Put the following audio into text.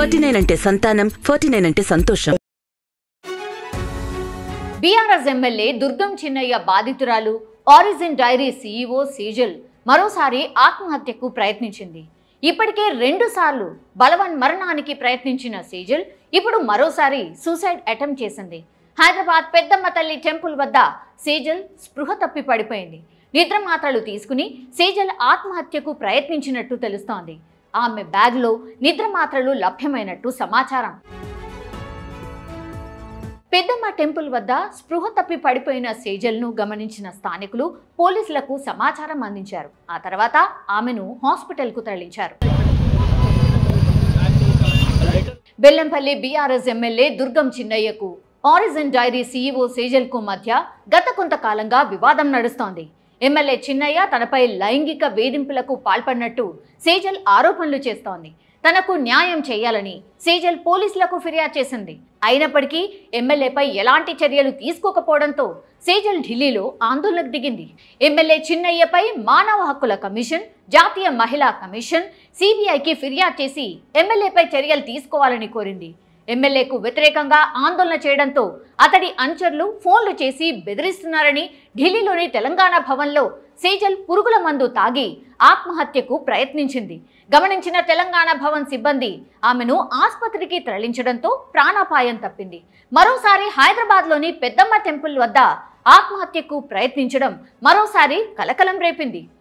forty nine అంటే సంతానం forty nine అంటే సంతోషం బీఆర్ఎస్ ఎమ్మెల్యే దుర్గం చిన్నయ్య బాధితురాలు ఆరిజిన్ డైరీ సీఈఓ సీజల్ మరోసారి ఆత్మహత్యకు ప్రయత్నించింది ఇప్పటికే రెండు సార్లు బలవన్ మరణానికి ప్రయత్నించిన సీజల్ ఇప్పుడు మరోసారి సూసైడ్ అటెంప్ట్ చేసింది హైదరాబాద్ పెద్దమ్మ తల్లి టెంపుల్ వద్ద సీజల్ స్పృహ తప్పి పడిపోయింది నిద్ర మాత్రలు తీసుకుని సీజల్ ఆత్మహత్యకు ప్రయత్నించినట్టు తెలుస్తోంది ఆమె బ్యాగ్లో నిద్ర మాత్రలు లభ్యమైనట్టు సమాచారం పెద్దమ్మ టెంపుల్ వద్ద స్పృహ తప్పి పడిపోయిన సేజల్ను గమనించిన స్థానికులు పోలీసులకు సమాచారం అందించారు ఆ తర్వాత ఆమెను హాస్పిటల్కు తరలించారు బెల్లంపల్లి బీఆర్ఎస్ ఎమ్మెల్యే దుర్గం చిన్నయ్యకు ఆరిజిన్ డైరీ సీఈఓ సేజల్కు మధ్య గత కొంతకాలంగా వివాదం నడుస్తోంది ఎమ్మెల్యే చిన్నయ్య తనపై లైంగిక వేధింపులకు పాల్పడినట్టు సేజల్ ఆరోపణలు చేస్తోంది తనకు న్యాయం చేయాలని సేజల్ పోలీసులకు ఫిర్యాదు చేసింది అయినప్పటికీ ఎమ్మెల్యేపై ఎలాంటి చర్యలు తీసుకోకపోవడంతో సేజల్ ఢిల్లీలో ఆందోళనకు దిగింది ఎమ్మెల్యే చిన్నయ్యపై మానవ హక్కుల కమిషన్ జాతీయ మహిళా కమిషన్ సిబిఐకి ఫిర్యాదు చేసి ఎమ్మెల్యేపై చర్యలు తీసుకోవాలని కోరింది ఎమ్మెల్యేకు వ్యతిరేకంగా ఆందోళన చేయడంతో అతడి అనుచరులు ఫోన్లు చేసి బెదిరిస్తున్నారని ఢిల్లీలోని తెలంగాణ భవన్లో సేజల్ పురుగుల మందు తాగి ఆత్మహత్యకు ప్రయత్నించింది గమనించిన తెలంగాణ భవన్ సిబ్బంది ఆమెను ఆసుపత్రికి తరలించడంతో ప్రాణాపాయం తప్పింది మరోసారి హైదరాబాద్లోని పెద్దమ్మ టెంపుల్ వద్ద ఆత్మహత్యకు ప్రయత్నించడం మరోసారి కలకలం రేపింది